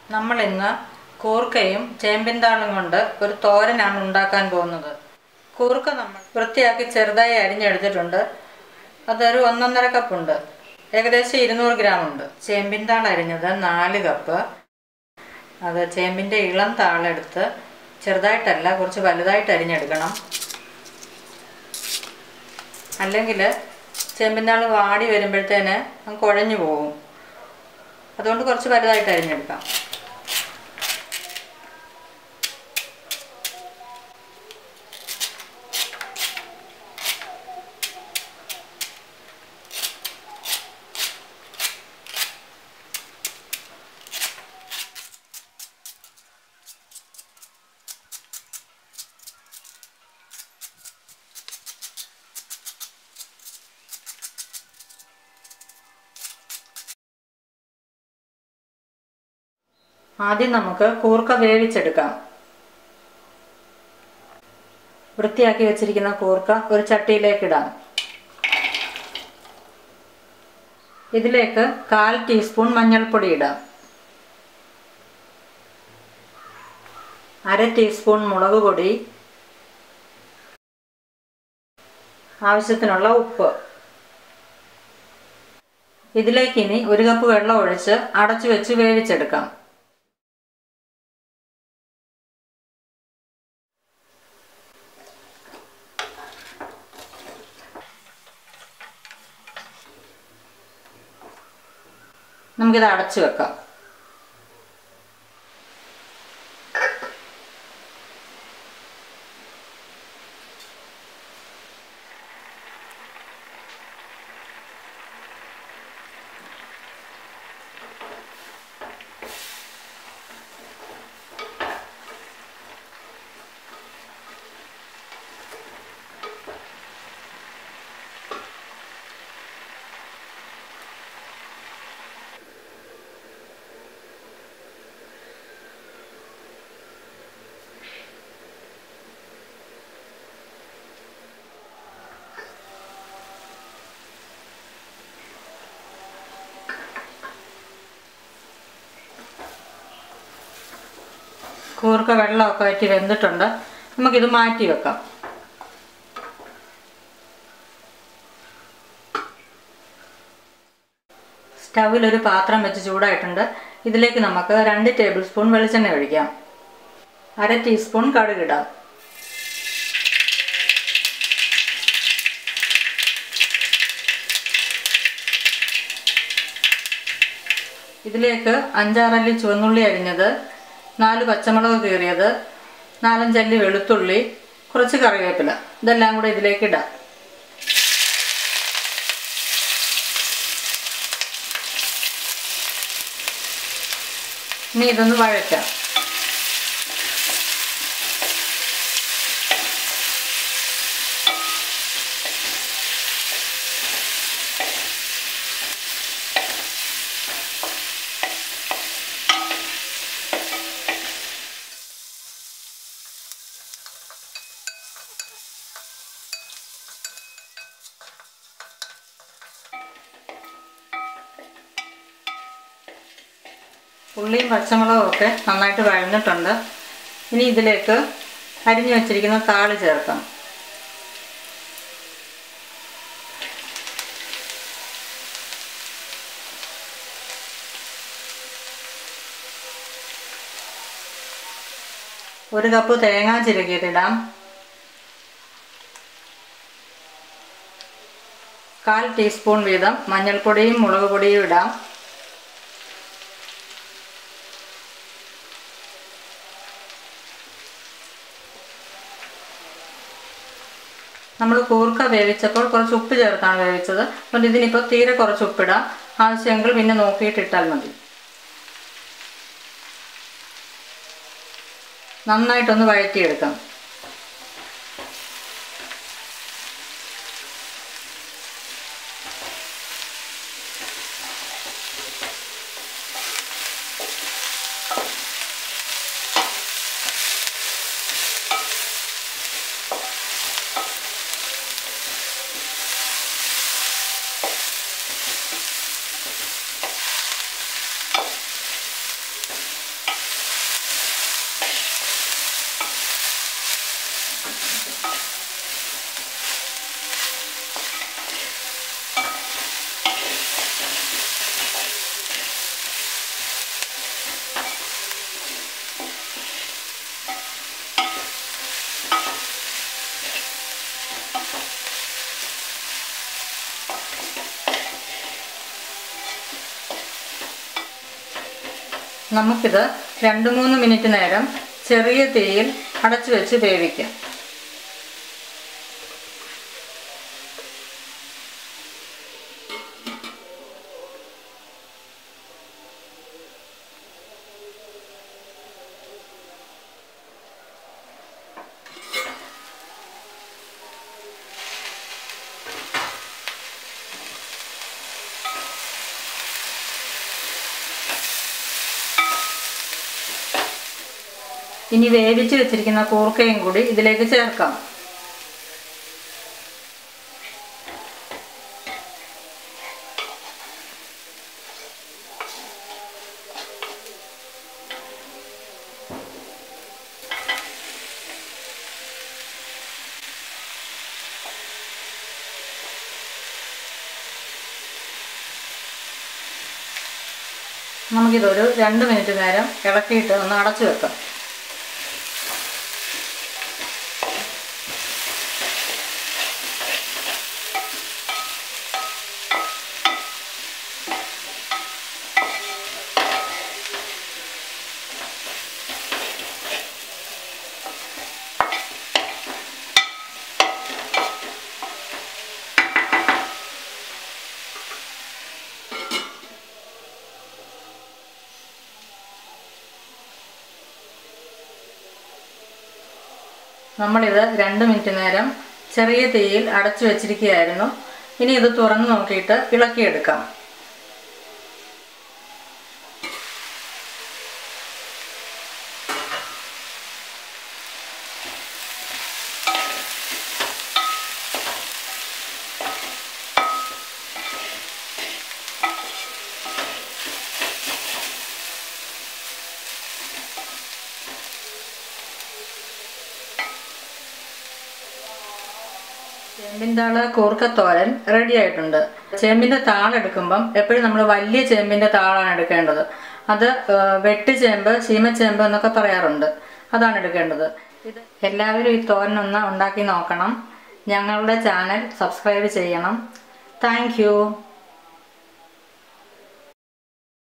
നമ്മൾ ഇന്ന് കൂർക്കയും ചേമ്പിൻ താളും കൊണ്ട് ഒരു തോരനാണ് ഉണ്ടാക്കാൻ പോകുന്നത് കൂർക്ക നമ്മൾ വൃത്തിയാക്കി ചെറുതായി അരിഞ്ഞെടുത്തിട്ടുണ്ട് അതൊരു ഒന്നൊന്നര കപ്പുണ്ട് ഏകദേശം ഇരുന്നൂറ് ഗ്രാം ഉണ്ട് ചേമ്പിൻ താൾ അരിഞ്ഞത് നാല് കപ്പ് അത് ചേമ്പിൻ്റെ ഇളം താളെടുത്ത് ചെറുതായിട്ടല്ല കുറച്ച് വലുതായിട്ട് അരിഞ്ഞെടുക്കണം അല്ലെങ്കിൽ ചേമ്പിൻ താൾ വാടി വരുമ്പോഴത്തേന് അങ്ങ് കുഴഞ്ഞു പോകും അതുകൊണ്ട് കുറച്ച് വലുതായിട്ട് അരിഞ്ഞെടുക്കാം ആദ്യം നമുക്ക് കൂർക്ക വേവിച്ചെടുക്കാം വൃത്തിയാക്കി വെച്ചിരിക്കുന്ന കൂർക്ക ഒരു ചട്ടിയിലേക്ക് ഇടാം ഇതിലേക്ക് കാൽ ടീസ്പൂൺ മഞ്ഞൾപ്പൊടി ഇടാം അര ടീസ്പൂൺ മുളക് പൊടി ആവശ്യത്തിനുള്ള ഉപ്പ് ഇതിലേക്ക് ഇനി ഒരു കപ്പ് വെള്ളം ഒഴിച്ച് അടച്ചു വെച്ച് വേവിച്ചെടുക്കാം നമുക്കിത് അടച്ചു വെക്കാം കൂർക്ക വെള്ളമൊക്കെ വറ്റി വെന്തിട്ടുണ്ട് നമുക്കിത് മാറ്റി വെക്കാം സ്റ്റൗവിൽ ഒരു പാത്രം വെച്ച് ചൂടായിട്ടുണ്ട് ഇതിലേക്ക് നമുക്ക് രണ്ട് ടേബിൾ സ്പൂൺ വെളിച്ചെണ്ണ ഒഴിക്കാം അര ടീസ്പൂൺ കടുകിടാം ഇതിലേക്ക് അഞ്ചാറല്ലി ചുവന്നുള്ളി അരിഞ്ഞത് നാല് പച്ചമുളക് കീറിയത് നാലഞ്ചല്ലി വെളുത്തുള്ളി കുറച്ച് കറിവേപ്പില ഇതെല്ലാം കൂടെ ഇതിലേക്ക് ഇടാം ഇനി ഇതൊന്ന് വഴറ്റാം ഉള്ളിയും പച്ചമുളകും ഒക്കെ നന്നായിട്ട് വഴഞ്ഞിട്ടുണ്ട് ഇനി ഇതിലേക്ക് അരിഞ്ഞു വെച്ചിരിക്കുന്ന താളി ചേർക്കാം ഒരു കപ്പ് തേങ്ങ ചിരകിയതിടാം കാൽ ടീസ്പൂൺ വീതം മഞ്ഞൾപ്പൊടിയും മുളക് പൊടിയും ഇടാം നമ്മൾ കൂർക്ക വേവിച്ചപ്പോൾ കുറച്ച് ഉപ്പ് ചേർത്താണ് വേവിച്ചത് അതുകൊണ്ട് ഇതിനിപ്പോൾ തീരെ കുറച്ച് ഉപ്പിടാം ആവശ്യമെങ്കിൽ പിന്നെ നോക്കിയിട്ട് ഇട്ടാൽ മതി നന്നായിട്ടൊന്ന് വഴറ്റിയെടുക്കാം നമുക്കിത് രണ്ട് മൂന്ന് മിനിറ്റ് നേരം ചെറിയ തീയിൽ അടച്ചു വെച്ച് വേവിക്കാം ഇനി വേവിച്ച് വെച്ചിരിക്കുന്ന കൂർക്കയും കൂടി ഇതിലേക്ക് ചേർക്കാം നമുക്കിതൊരു രണ്ട് മിനിറ്റ് നേരം ഇളക്കിയിട്ട് ഒന്ന് അടച്ചു വെക്കാം നമ്മളിത് രണ്ട് മിനിറ്റ് നേരം ചെറിയ തീയിൽ അടച്ചു വെച്ചിരിക്കുകയായിരുന്നു ഇനി ഇത് തുറന്ന് നോക്കിയിട്ട് ഇളക്കിയെടുക്കാം ചേമ്പിൻ്റെ കൂർക്കത്തോരൻ റെഡി ആയിട്ടുണ്ട് ചേമ്പിൻ്റെ താളെടുക്കുമ്പം എപ്പോഴും നമ്മൾ വലിയ ചേമ്പിൻ്റെ താളാണ് എടുക്കേണ്ടത് അത് ആ, വെട്ടുചേമ്പ് ചീമച്ചേമ്പ് എന്നൊക്കെ പറയാറുണ്ട് അതാണ് എടുക്കേണ്ടത് ഇത് എല്ലാവരും ഈ തോരനൊന്ന് ഉണ്ടാക്കി നോക്കണം ഞങ്ങളുടെ ചാനൽ സബ്സ്ക്രൈബ് ചെയ്യണം താങ്ക്